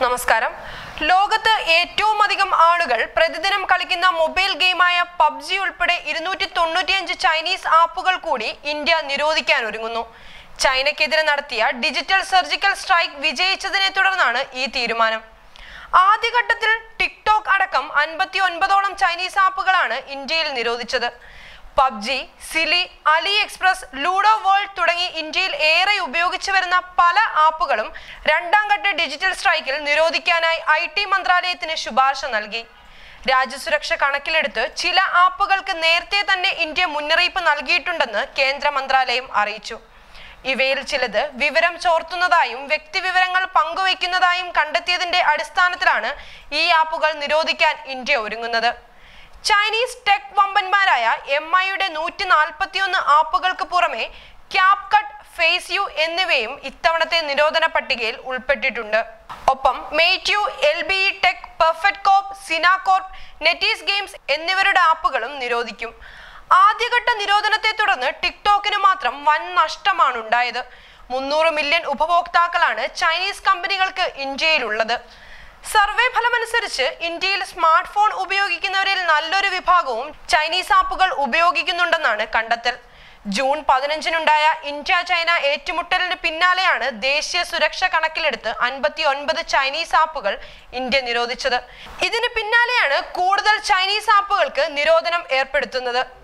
നമസ്കാരം ലോകത്ത് ഏറ്റവും അധികം ആളുകൾ പ്രതിദിനം കളിക്കുന്ന മൊബൈൽ ഗെയിമായ പബ്ജി ഉൾപ്പെടെ ഇരുന്നൂറ്റി തൊണ്ണൂറ്റിയഞ്ച് ചൈനീസ് ആപ്പുകൾ കൂടി ഇന്ത്യ നിരോധിക്കാൻ ഒരുങ്ങുന്നു ചൈനയ്ക്കെതിരെ നടത്തിയ ഡിജിറ്റൽ സർജിക്കൽ സ്ട്രൈക്ക് വിജയിച്ചതിനെ തുടർന്നാണ് ഈ തീരുമാനം ആദ്യഘട്ടത്തിൽ ടിക്ടോക്ക് അടക്കം അൻപത്തി ഒൻപതോളം ചൈനീസ് ആപ്പുകളാണ് ഇന്ത്യയിൽ നിരോധിച്ചത് PUBG Zili AliExpress Ludo World തുടങ്ങി ഇന്ത്യയിൽ ഏറെ ഉപയോഗിച്ചു വരുന്ന പല ആപ്പുകളും രണ്ടാം ഘട്ട ഡിജിറ്റൽ സ്ട്രൈക്കിൽ നിരോധിക്കാനായി ഐ ടി മന്ത്രാലയത്തിന് ശുപാർശ നൽകി രാജ്യസുരക്ഷ കണക്കിലെടുത്ത് ചില ആപ്പുകൾക്ക് നേരത്തെ തന്നെ ഇന്ത്യ മുന്നറിയിപ്പ് നൽകിയിട്ടുണ്ടെന്ന് കേന്ദ്ര മന്ത്രാലയം അറിയിച്ചു ഇവയിൽ ചിലത് വിവരം ചോർത്തുന്നതായും വ്യക്തിവിവരങ്ങൾ പങ്കുവയ്ക്കുന്നതായും കണ്ടെത്തിയതിന്റെ അടിസ്ഥാനത്തിലാണ് ഈ ആപ്പുകൾ നിരോധിക്കാൻ ഇന്ത്യ ഒരുങ്ങുന്നത് ചൈനീസ് ടെക് വമ്പന്മാരായ എം ഐയുടെ നൂറ്റി നാൽപ്പത്തിയൊന്ന് ആപ്പുകൾക്ക് പുറമെ ക്യാപ് കട്ട് ഫേസ് യു എന്നിവയും ഇത്തവണത്തെ നിരോധന പട്ടികയിൽ ഉൾപ്പെട്ടിട്ടുണ്ട് ഒപ്പം Meitu L B E tech perfect corp Sina Corp NetEase games എന്നിവരുടെ ആപ്പുകളും നിരോധിക്കും ആദ്യഘട്ട നിരോധനത്തെ തുടർന്ന് ടിക്ടോക്കിന് മാത്രം വൻ നഷ്ടമാണ് ഉണ്ടായത് മുന്നൂറ് മില്യൺ ഉപഭോക്താക്കളാണ് ചൈനീസ് കമ്പനികൾക്ക് ഇന്ത്യയിലുള്ളത് സർവേ ഫലമനുസരിച്ച് ഇന്ത്യയിൽ സ്മാർട്ട് ഫോൺ ഉപയോഗിക്കുന്നവരിൽ നല്ലൊരു വിഭാഗവും ചൈനീസ് ആപ്പുകൾ ഉപയോഗിക്കുന്നുണ്ടെന്നാണ് കണ്ടെത്തൽ ജൂൺ പതിനഞ്ചിനുണ്ടായ ഇന്ത്യ ചൈന ഏറ്റുമുട്ടലിന് പിന്നാലെയാണ് ദേശീയ സുരക്ഷ കണക്കിലെടുത്ത് അൻപത്തി ഒൻപത് ചൈനീസ് ആപ്പുകൾ ഇന്ത്യ നിരോധിച്ചത് ഇതിന് പിന്നാലെയാണ് കൂടുതൽ ചൈനീസ് ആപ്പുകൾക്ക് നിരോധനം ഏർപ്പെടുത്തുന്നത്